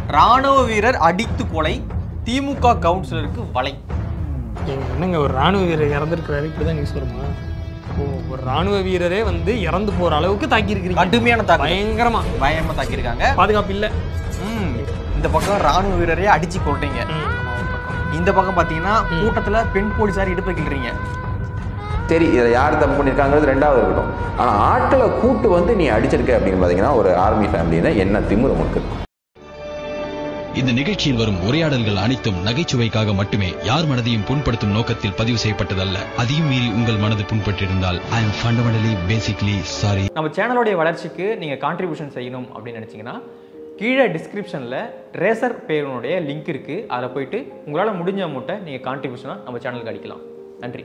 ராணுவ வீரர் அடித்து கொலை திமுக கவுன்சிலருக்கு வலை ஏங்க, என்னங்க ஒரு ராணுவ வீரர் இறந்துருக்கிறாரு இப்படிதான் நியூஸ் வருமா ஓ ஒரு ராணுவ வீரரே வந்து இறந்து போற அளவுக்கு தாக்கி இருக்கிறீங்க கடுமையான தாக்குதல் பயங்கரமா பயங்கரமா தாக்கியிருக்காங்க பாதுகாப்பு இல்ல ம். இந்த பக்கம் ராணுவ வீரரே அடிச்சு கொள்றீங்க ம், ஆமா, ஒரு பக்கம். இந்த பக்கம் பாத்தீங்கன்னா கூட்டத்துல பெண் போலீசார் இடுப்பை கிள்றீங்க சரி இதை யார் தப்பு பண்ணியிருக்காங்கிறது ரெண்டாவது இருக்கட்டும் ஆனால் ஆட்களை கூட்டு வந்து நீ அடிச்சிருக்க அப்படின்னு பார்த்தீங்கன்னா ஒரு ஆர்மி ஃபேமிலினா என்ன திமிரு உனக்கு இந்த நிகழ்ச்சியில் வரும் உரையாடல்கள் அனைத்தும் நகைச்சுவைக்காக மட்டுமே யார் மனதையும் புண்படுத்தும் நோக்கத்தில் பதிவு செய்யப்பட்டதல்ல அதையும் மீறி உங்கள் மனது புண்பட்டிருந்தால் I am fundamentally basically sorry நம்ம சேனலோடைய வளர்ச்சிக்கு நீங்கள் கான்ட்ரிபியூஷன் செய்யணும் அப்படின்னு நினச்சிங்கன்னா கீழே டிஸ்கிரிப்ஷனில் ரேசர் பேருனுடைய லிங்க் இருக்குது அதில் போயிட்டு உங்களால் முடிஞ்ச அமௌண்ட்டை நீங்கள் கான்ட்ரிபியூஷனாக நம்ம சேனலுக்கு அடிக்கலாம் நன்றி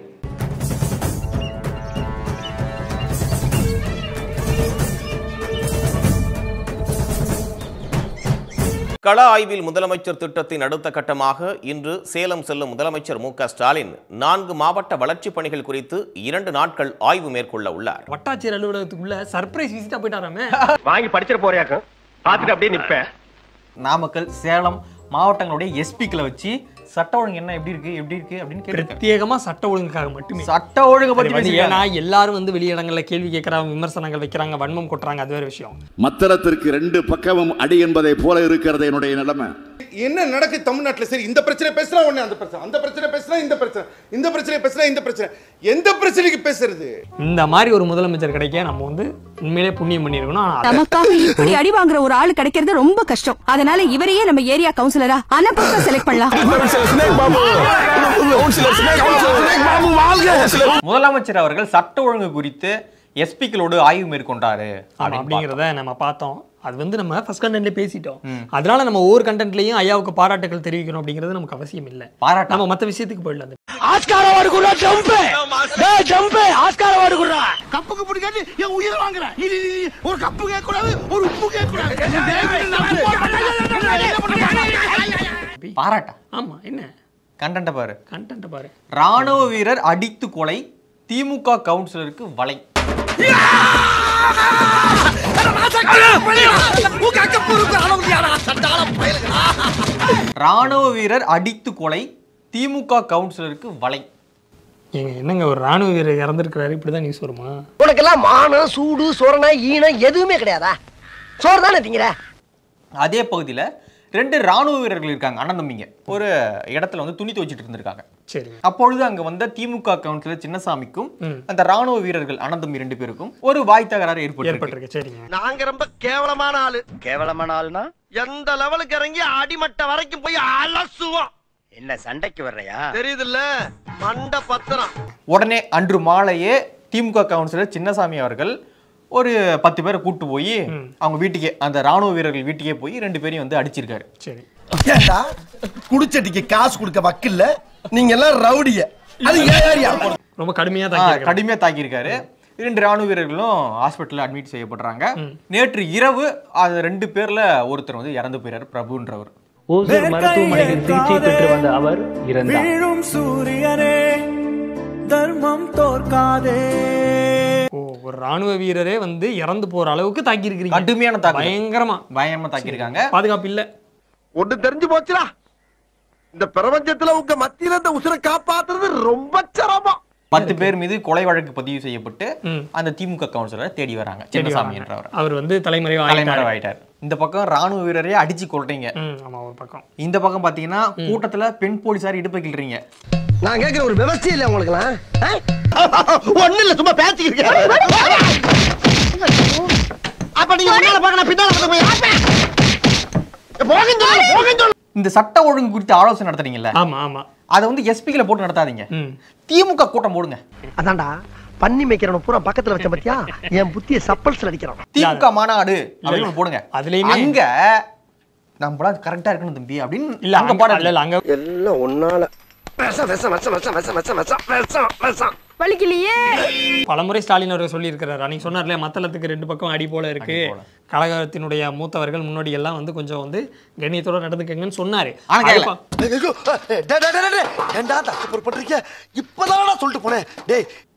கள ஆய்வில் முதலமைச்சர் திட்டத்தின் அடுத்த கட்டமாக இன்று சேலம் செல்லும் முதலமைச்சர் மு க ஸ்டாலின் நான்கு மாவட்ட வளர்ச்சிப் பணிகள் குறித்து இரண்டு நாட்கள் ஆய்வு மேற்கொள்ள உள்ளார் வட்டாட்சியர் அலுவலகத்துக்குள்ள சர்ப்ரைஸ் விசிட்டா போயிட்டாராமே வாங்கி படிச்சிட்டு போறியாக்கும் பார்த்துட்டு அப்படியே நிப்பேன் நாமக்கல் சேலம் மாவட்டங்களுடைய எஸ்பிக்களை வச்சு சட்ட ஒழுங்கு என்ன எப்படி இருக்கு எப்படி இருக்கு அப்படின்னு கேட்டு பிரத்யேகமா சட்ட ஒழுங்குக்காக மட்டுமே சட்ட ஒழுங்கு அது பத்தி வந்து பேசியிருக்காங்க. ஏன்னா எல்லாரும் வந்து வெளியிடங்கள்ல கேள்வி கேட்கறாங்க விமர்சனங்கள் வைக்கிறாங்க வன்மம் கொட்டுறாங்க அது வேற விஷயம் மத்தளத்திற்கு ரெண்டு பக்கமும் அடி என்பதை போல இருக்கிறது என்னுடைய நிலைமை என்ன நடக்கு தமிழ்நாட்டுல சரி இந்த பிரச்சனை பேசுறா உடனே அந்த பிரச்சனை அந்த பிரச்சனை பேசுறா இந்த பிரச்சனை இந்த பிரச்சனை பேசுறா இந்த பிரச்சனை எந்த பிரச்சனைக்கு பேசுறது இந்த மாதிரி ஒரு முதலமைச்சர் கிடைக்க நம்ம வந்து உண்மையிலே புண்ணியம் பண்ணியிருக்கணும் ஆனா அதை நமக்காக இப்படி அடி வாங்குற ஒரு ஆளு கிடைக்கிறது ரொம்ப கஷ்டம் அதனால இவரையே நம்ம ஏரியா கவுன்சிலரா அனப்பக்க செலக்ட் பண்ணலாம் முதலமைச்சர் அவர்கள் சட்ட ஒழுங்கு குறித்து எஸ்பிக்களோடு ஆய்வு மேற்கொண்டாரு ஆமா, அப்படின்னு அப்படிங்கிறத நம்ம பார்த்தோம் அது வந்து நம்ம ஃபர்ஸ்ட் கண்டென்ட்ல பேசிட்டோம் அதனால நம்ம ஒவ்வொரு கண்டென்ட்லயும் ஐயாவுக்கு பாராட்டுகள் தெரிவிக்கணும் அப்படிங்கிறது நமக்கு அவசியம் இல்லை பாராட்டா நம்ம மத்த விஷயத்துக்கு போயிடலாம் ஆஸ்கார அவார்டு குடுறா ஜம்ப் டேய் ஜம்ப் ஆஸ்கார அவார்டு குடுறா கப்புக்கு பிடிக்காது என் உயிரை வாங்குறேன் இது இது, இது, ஒரு கப்பு கேட்க கூடாது ஒரு உப்பு கேட்க கூடாது பாராட்டா ஆமா என்ன கண்டென்ட்டை பாரு கண்டென்ட் பாரு ராணுவ வீரர் அடித்து கொலை திமுக கவுன்சிலருக்கு வலை ராணுவ வீரர் அடித்து கொலை திமுக கவுன்சிலருக்கு வலை ஏங்க என்னங்க ஒரு ராணுவ வீரர் இறந்துருக்கிறாரு இப்படிதான் நியூஸ் வருமா உனக்கெல்லாம் மானம் சூடு சோரணை ஈனம் எதுவுமே கிடையாதா சோறு தானே திங்கிற அதே பகுதியில் ரெண்டு ராணுவ வீரர்கள் இருக்காங்க அண்ணன் தம்பிங்க ஒரு இடத்துல வந்து துணி துவைச்சிட்டு இருந்திருக்காங்க சரி அப்பொழுது அங்க வந்த திமுக கவுன்சிலர் சின்னசாமிக்கும் ம். அந்த ராணுவ வீரர்கள் அண்ணன் தம்பி ரெண்டு பேருக்கும் ஒரு வாய் தகராறு ஏற்பட்டு ஏற்பட்டிருக்கு சரிங்க நாங்க ரொம்ப கேவலமான ஆளு கேவலமான ஆளுனா எந்த லெவலுக்கு இறங்கி அடிமட்ட வரைக்கும் போய் அலசுவோம் என்ன சண்டைக்கு வர்றையா தெரியுதுல்ல மண்ட பத்திரம் உடனே அன்று மாலையே திமுக கவுன்சிலர் சின்னசாமி அவர்கள் ஒரு பத்து பேரை கூட்டு போய் அவங்க வீட்டுக்கே அந்த ராணுவ வீரர்கள் வீட்டுக்கே போய் ரெண்டு பேரையும் வந்து அடிச்சிருக்காரு சரி ஏண்டா குடிச்சட்டிக்கு காசு கொடுக்க வக்கில்ல நீங்க எல்லாம் ரவுடிய அது ஏன் ஏரியா ரொம்ப கடுமையா ஆ, தாக்கி கடுமையா தாக்கியிருக்காரு இரண்டு ராணுவ வீரர்களும் ஹாஸ்பிட்டல்ல அட்மிட் செய்யப்படுறாங்க நேற்று இரவு அது ரெண்டு பேர்ல ஒருத்தர் வந்து இறந்து போயிறாரு பிரபுன்றவர் ஓசூர் மருத்துவமனையில் சிகிச்சை பெற்று வந்த அவர் இறந்தார் ஓ ஒரு ராணுவ வீரரே வந்து இறந்து போற அளவுக்கு தாக்கி இருக்கிறீங்க கடுமையான தாக்குதல் பயங்கரமா பயங்கரமா தாக்கியிருக்காங்க பாதுகாப்பு இல்ல ஒண்ணு தெரிஞ்சு போச்சுடா இந்த பிரபஞ்சத்துல உங்க மத்தியில இந்த உசுரை காப்பாத்துறது ரொம்ப சிரமம் பத்து பேர் மீது கொலை வழக்கு பதிவு செய்யப்பட்டு ம். அந்த திமுக கவுன்சிலரை தேடி வராங்க தேடி சின்னசாமி வராங்க. என்றவர் அவர் வந்து தலைமறைவா ஆயிட்டாரு. தலைமறைவாயிட்டார் இந்த பக்கம் ராணுவ வீரரே அடிச்சு கொள்றீங்க ம் ஆமா ஒரு பக்கம் இந்த பக்கம் பாத்தீங்கன்னா கூட்டத்துல பெண் போலீசார் இடுப்பை கிள்றீங்க நான் கேக்குற ஒரு விவசாயம் இல்ல உங்களுக்குலாம் ஒண்ணு இல்ல சும்மா பேசிக்கிட்டு அப்ப நீங்க முன்னால பாக்கணும் பின்னால பார்த்து போய் போகன்னு சொல்லு போகன்னு சொல்லு இந்த சட்ட ஒழுங்கு குறித்து ஆலோசனை நடத்துறீங்கல்ல ஆமா ஆமா அதை வந்து எஸ்பிகளை போட்டு நடத்தாதீங்க ம் திமுக கூட்டம் போடுங்க அதான்டா பண்ணி மேய்க்கிறவன பூரா பக்கத்துல வச்ச பத்தியா என் புத்திய சப்பல்ஸ்ல அடிக்கிறான் திமுக மாநாடு அப்படின்னு ஒண்ணு போடுங்க அதுலயுமே- அங்க நம்மளாம் கரெக்டா இருக்கணும் தம்பி அப்படின்னு இல்ல அங்க அங்க பாடுங்க இல்ல இல்ல அங்க எல்லாம் ஒன்னால விஷம் விஷம் விஷம் விஷம் விஷம் விஷம் விஷம் விஷம் விஷம் வலிக்கலையே பலமுறை ஸ்டாலின் அவர்கள் சொல்லி இருக்கிறாரு அன்னைக்கு சொன்னார் இல்லையா மத்தளத்துக்கு ரெண்டு பக்கம் அடி போல இருக்கு அடி போல. கழகத்தினுடைய மூத்தவர்கள் முன்னோடி எல்லாம் வந்து கொஞ்சம் வந்து கண்ணியத்தோட நடந்துக்கங்கன்னு சொன்னாரு ஆனா கேட்கல. அது பா- ஏண்டா தப்பு பொறுப்பட்டிருக்க இப்பதான் சொல்லிட்டு போனேன் டேய்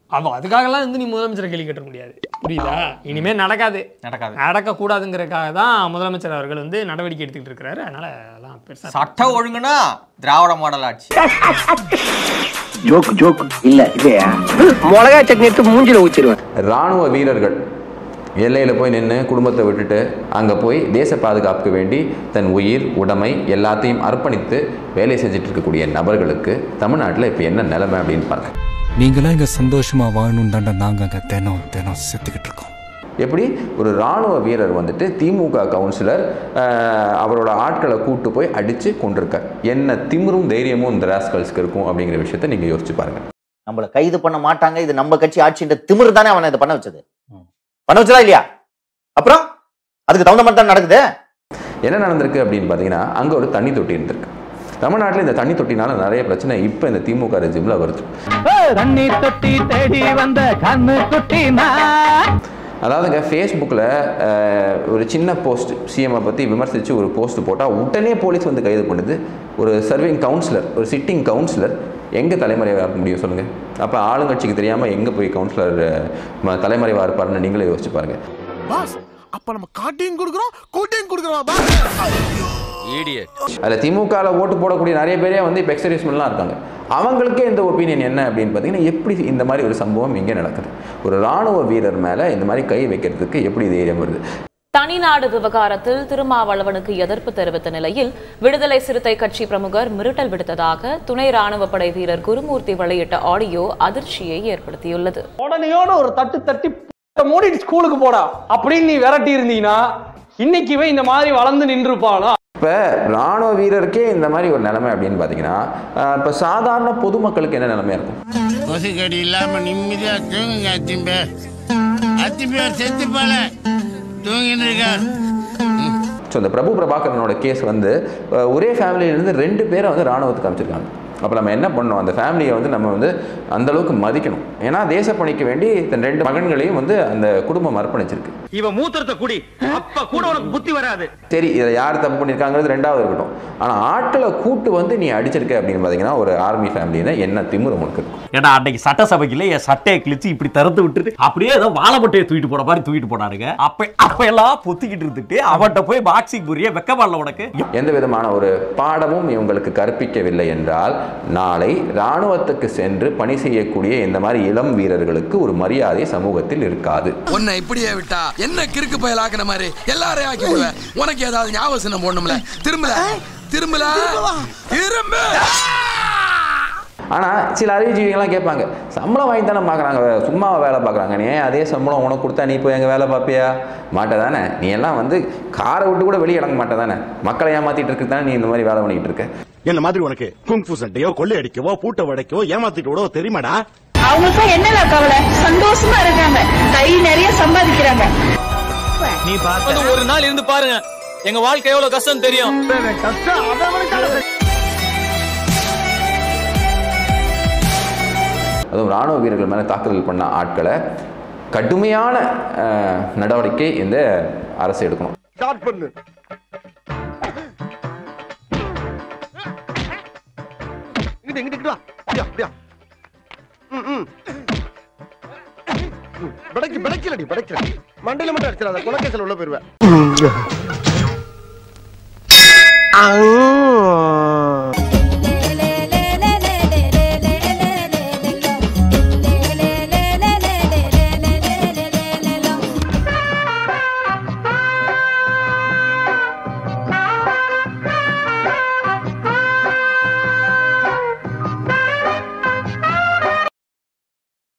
அவ அதுக்காகலாம் வந்து நீ முதலமைச்சரை கேள்வி கேட்ட முடியாது புரியுதா இனிமே நடக்காது நடக்காது நடக்கக்கூடாதுங்கிறதுக்காக தான் முதலமைச்சர் அவர்கள் வந்து நடவடிக்கை எடுத்துக்கிட்டு இருக்கிறாரு அதனால அதெல்லாம் பெருசா சட்ட ஒழுங்குனா திராவிட மாடல் ஆட்சி ஜோக் ஜோக் இல்ல இல்லையா மிளகா சட்னி எடுத்து மூஞ்சில ஊச்சிருவேன் இராணுவ வீரர்கள் எல்லையில் போய் நின்று குடும்பத்தை விட்டுட்டு அங்கே போய் தேச பாதுகாப்புக்கு வேண்டி தன் உயிர் உடைமை எல்லாத்தையும் அர்ப்பணித்து வேலை செஞ்சுட்டு இருக்கக்கூடிய நபர்களுக்கு தமிழ்நாட்டில் இப்போ என்ன நிலைமை அப்படின்னு பாருங்க நீங்களாம் இங்க சந்தோஷமா வாழணும் தாண்டா நாங்க அங்க தினம் தினம் செத்துக்கிட்டு இருக்கோம் எப்படி ஒரு இராணுவ வீரர் வந்துட்டு திமுக கவுன்சிலர் ஆஹ், அவரோட ஆட்களை கூட்டு போய் அடித்து கொண்டிருக்கார் என்ன திமிரும் தைரியமும் இந்த ராஸ்கல்ஸ்க்கு இருக்கும் அப்படிங்கிற விஷயத்தை நீங்கள் யோசிச்சு பாருங்க நம்மள கைது பண்ண மாட்டாங்க இது நம்ம கட்சி ஆட்சின்ற திமிரு தானே அவனை இதை பண்ண வச்சது பண்ண வச்சதா இல்லையா அப்புறம் அதுக்கு தகுந்த மாதிரி தான் நடக்குது என்ன நடந்திருக்கு அப்படின்னு பார்த்தீங்கன்னா அங்கே ஒரு தண்ணி தொட்டி இருந்திருக்கு தமிழ்நாட்டில் இந்த தண்ணி தொட்டினால நிறைய பிரச்சனை இப்போ இந்த திமுக ரெஜிமில் வருது தண்ணி தொட்டி தேடி வந்த கண்ணு குட்டி அதாவதுங்க ஃபேஸ்புக்கில் ஒரு சின்ன போஸ்ட் சிஎம்ஐ பற்றி விமர்சித்து ஒரு போஸ்ட் போட்டால் உடனே போலீஸ் வந்து கைது பண்ணுது ஒரு சர்விங் கவுன்சிலர் ஒரு சிட்டிங் கவுன்சிலர் எங்கே தலைமறைவாக இருக்க முடியும் சொல்லுங்கள் அப்போ ஆளுங்கட்சிக்கு தெரியாமல் எங்கே போய் கவுன்சிலர் ம- தலைமறைவாக இருப்பாருன்னு நீங்களே யோசிச்சு பாருங்கள் பாஸ் அப்ப நம்ம காட்டியும் கொடுக்குறோம் கூட்டியும் கொடுக்குறோம் அதில் திமுகவில் ஓட்டு போடக்கூடிய நிறைய பேரே வந்து இப்போ எக்ஸர்வீஸ்மெண்ட்லாம் இருக்காங்க அவங்களுக்கே இந்த ஒப்பீனியன் என்ன அப்படின்னு பார்த்தீங்கன்னா எப்படி இந்த மாதிரி ஒரு சம்பவம் இங்கே நடக்குது ஒரு ராணுவ வீரர் மேலே இந்த மாதிரி கை வைக்கிறதுக்கு எப்படி தைரியம் வருது தனிநாடு விவகாரத்தில் திருமாவளவனுக்கு எதிர்ப்பு தெரிவித்த நிலையில் விடுதலை சிறுத்தை கட்சி பிரமுகர் மிரட்டல் விடுத்ததாக துணை ராணுவ படை வீரர் குருமூர்த்தி வெளியிட்ட ஆடியோ அதிர்ச்சியை ஏற்படுத்தியுள்ளது உடனேயோட ஒரு தட்டு தட்டி மூடிட்டு ஸ்கூலுக்கு போடா அப்படின்னு நீ விரட்டி இருந்தீங்கன்னா இன்னைக்கு இவன் இந்த மாதிரி வளர்ந்து நின்றுப்பானா இப்போ ராணுவ வீரருக்கே இந்த மாதிரி ஒரு நிலைமை அப்படின்னு பார்த்தீங்கன்னா இப்போ சாதாரண பொதுமக்களுக்கு என்ன நிலைமையா இருக்கும் கொசுக்கடி இல்லாம நிம்மதியா தூங்குங்க அத்திம்பே அத்திம்பேர் செத்து போல தூங்கின்னு இருக்கார் ஸோ இந்த பிரபு பிரபாகரனோட கேஸ் வந்து அஹ், ஒரே ஃபேமிலியிலேருந்து ரெண்டு பேரை வந்து ராணுவத்துக்கு அமைச்சிருக்காங்க அப்போ நம்ம என்ன பண்ணோம் அந்த ஃபேமிலியை வந்து நம்ம வந்து அந்த அளவுக்கு மதிக்கணும் ஏன்னா தேசப்பணிக்கு வேண்டி தன் ரெண்டு மகன்களையும் வந்து அந்த குடும்பம் அர்ப்பணிச்சிருக்கு இவன் மூத்திரத்தை குடி அப்ப கூட உனக்கு புத்தி வராது சரி இதை யார் தப்பு பண்ணியிருக்காங்கிறது ரெண்டாவது இருக்கட்டும் ஆனால் ஆட்களை கூட்டு வந்து நீ அடிச்சிருக்க அப்படின்னு பார்த்தீங்கன்னா ஒரு ஆர்மி ஃபேமிலினா என்ன திமிரு உனக்கு இருக்கும் ஏடா அன்னைக்கு சட்டசபைக்குள்ள என் சட்டையை கிழிச்சு இப்படி திறந்து விட்டுட்டு அப்படியே ஏதோ வாழைப்பட்டையை தூக்கிட்டு போன மாதிரி தூக்கிட்டு போனாருங்க அப்ப அப்ப எல்லாம் பொத்திக்கிட்டு இருந்துட்டு அவன்கிட்ட போய் பாக்ஸிங் புரிய வெக்கமாடல உனக்கு எந்த விதமான ஒரு பாடமும் இவங்களுக்கு கற்பிக்கவில்லை என்றால் நாளை இராணுவத்துக்கு சென்று பணி செய்யக்கூடிய இந்த மாதிரி இளம் வீரர்களுக்கு ஒரு மரியாதை சமூகத்தில் இருக்காது உன்னை இப்படியே விட்டா என்ன கிறுக்கு பயல் ஆக்குன மாதிரி எல்லாரையும் ஆக்கி விடுவேன் உனக்கு ஏதாவது ஞாபகம் சின்னம் போடணும்ல திரும்பல திரும்பல திரும்ப ஆனால் சில அறிவுஜீவிகள்லாம் கேட்பாங்க சம்பளம் வாங்கி தானே பார்க்குறாங்க சும்மா வேலை பார்க்குறாங்க நீ ஏன் அதே சம்பளம் உனக்கு கொடுத்தா நீ போய் எங்கள் வேலை பார்ப்பியா மாட்ட தானே நீ எல்லாம் வந்து காரை விட்டு கூட வெளியே இறங்க மாட்ட தானே மக்களை ஏமாத்திட்டு இருக்கு தானே நீ இந்த மாதிரி வேலை பண்ணிட்டு இருக்க என்ன மாதிரி உனக்கு குங்ஃபு சண்டையோ கொள்ளை அடிக்கவோ பூட்ட உடைக்கவோ ஏமாத்திட்டு விடவோ தெரியுமாடா அவங்களுக்கும் என்னல கவலை சந்தோஷமா இருக்காங்க கை நிறைய சம்பாதிக்கிறாங்க நீ பார்த்து ஒரு நாள் இருந்து பாருங்க எங்க வாழ்க்கை எவ்வளவு கஷ்டம் தெரியும் அதுவும் ராணுவ வீரர்கள் மேலே தாக்குதல் பண்ண ஆட்களை கடுமையான அஹ், நடவடிக்கை இந்த அரசு எடுக்கணும் ஸ்டார்ட் பண்ணு இங்கிட்டு இங்கிட்டு இங்கிட்டு வா அப்படியா அப்படியா ம் ம் படைக்கு படைக்கலடி படைக்கல மண்டையில மட்டும் அடிச்சிடாத குலக்கேசல் உள்ள போயிருவேன்